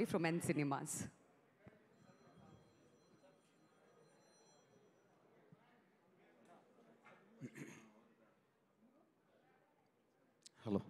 from N Cinemas. Hello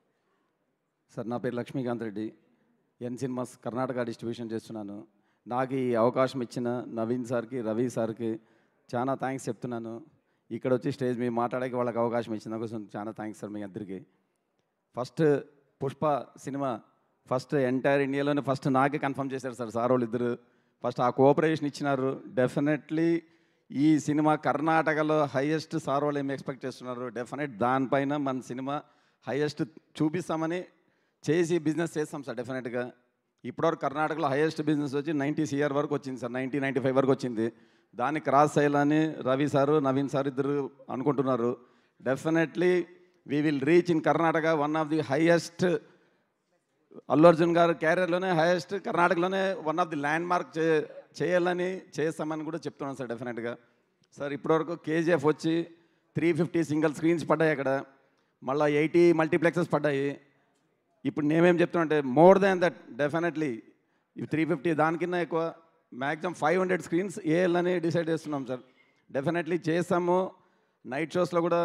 sir నా పేరు Lakshmikanth Reddy N cinemas Karnataka distribution చేస్తున్నాను నాకు ఈ అవకాశం ఇచ్చిన నవీన్ సార్కి రవి సార్కి చాలా థ్యాంక్స్ చెప్తున్నాను ఇక్కడ వచ్చి స్టేజ్ మీద మాట్లాడడానికి వాళ్ళకి అవకాశం ఇచ్చిన కోసం చాలా థ్యాంక్స్ సార్ మీ అందరికీ first Pushpa cinema first entire ఇండియాలోనే ఫస్ట్ నాకే కన్ఫర్మ్ చేశారు సార్ సార్ వాళ్ళు ఇద్దరు ఫస్ట్ ఆ కోఆపరేషన్ ఇచ్చినారు డెఫినెట్లీ ఈ సినిమా కర్ణాటకలో హైయెస్ట్ సార్ వాళ్ళు ఏమి ఎక్స్పెక్ట్ చేస్తున్నారు డెఫినెట్ దానిపైన మన సినిమా హైయెస్ట్ చూపిస్తామని చేసి బిజినెస్ చేస్తాం సార్ డెఫినెట్గా ఇప్పటివరకు కర్ణాటకలో హైయెస్ట్ బిజినెస్ వచ్చి నైంటీ సిఆర్ వరకు వచ్చింది సార్ నైంటీ నైంటీ ఫైవ్ వరకు వచ్చింది దాన్ని క్రాస్ చేయాలని రవి సారు నవీన్ సార్ ఇద్దరు అనుకుంటున్నారు definitely we will reach in Karnataka one of the highest Allu Arjun garu క్యారియర్లోనే హైయెస్ట్ కర్ణాటకలోనే one of the landmark చే చేయాలని చేస్తామని కూడా చెప్తున్నాను సార్ డెఫినెట్గా సార్ ఇప్పటివరకు కేజీఎఫ్ వచ్చి త్రీ ఫిఫ్టీ సింగిల్ స్క్రీన్స్ పడ్డాయి అక్కడ మళ్ళీ ఎయిటీ మల్టీప్లెక్సెస్ పడ్డాయి ఇప్పుడు నేనేం చెప్తున్నా అంటే మోర్ దాన్ దట్ డెఫినెట్లీ ఈ త్రీ ఫిఫ్టీ దానికన్నా ఎక్కువ మ్యాక్సిమం ఫైవ్ హండ్రెడ్ స్క్రీన్స్ వేయాలని డిసైడ్ చేస్తున్నాం సార్ డెఫినెట్లీ చేస్తాము నైట్ షోస్లో కూడా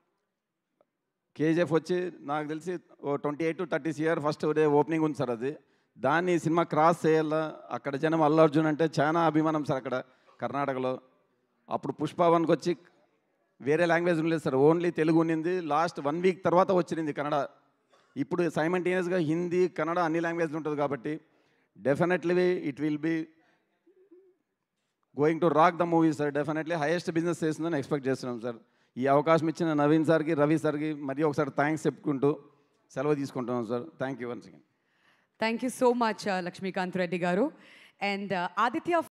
కేజీఎఫ్ వచ్చి నాకు తెలిసి oh twenty eight to thirty CR first day opening ఉంది సార్ అది దాన్ని ఈ సినిమా క్రాస్ చేయాలా అక్కడ జనం అల్లు అర్జున్ అంటే చాలా అభిమానం సార్ అక్కడ కర్ణాటకలో అప్పుడు పుష్ప వన్కి వచ్చి వేరే లాంగ్వేజ్ ఉండలేదు సార్ ఓన్లీ తెలుగు ఉండింది లాస్ట్ వన్ వీక్ తర్వాత వచ్చింది కన్నడ ఇప్పుడు సైమంటేనియస్గా హిందీ కన్నడ అన్ని లాంగ్వేజ్ ఉంటుంది కాబట్టి definitely it will be going to rock the movie sir definitely highest business చేస్తుందని ఎక్స్పెక్ట్ చేస్తున్నాం సార్ ఈ అవకాశం ఇచ్చిన నవీన్ సార్కి రవి సార్కి మరీ ఒకసారి థ్యాంక్స్ చెప్పుకుంటూ సెలవు తీసుకుంటున్నాం sir thank you once again Thank you so much, uh, Lakshmikant Reddy Garu. And uh, Aditya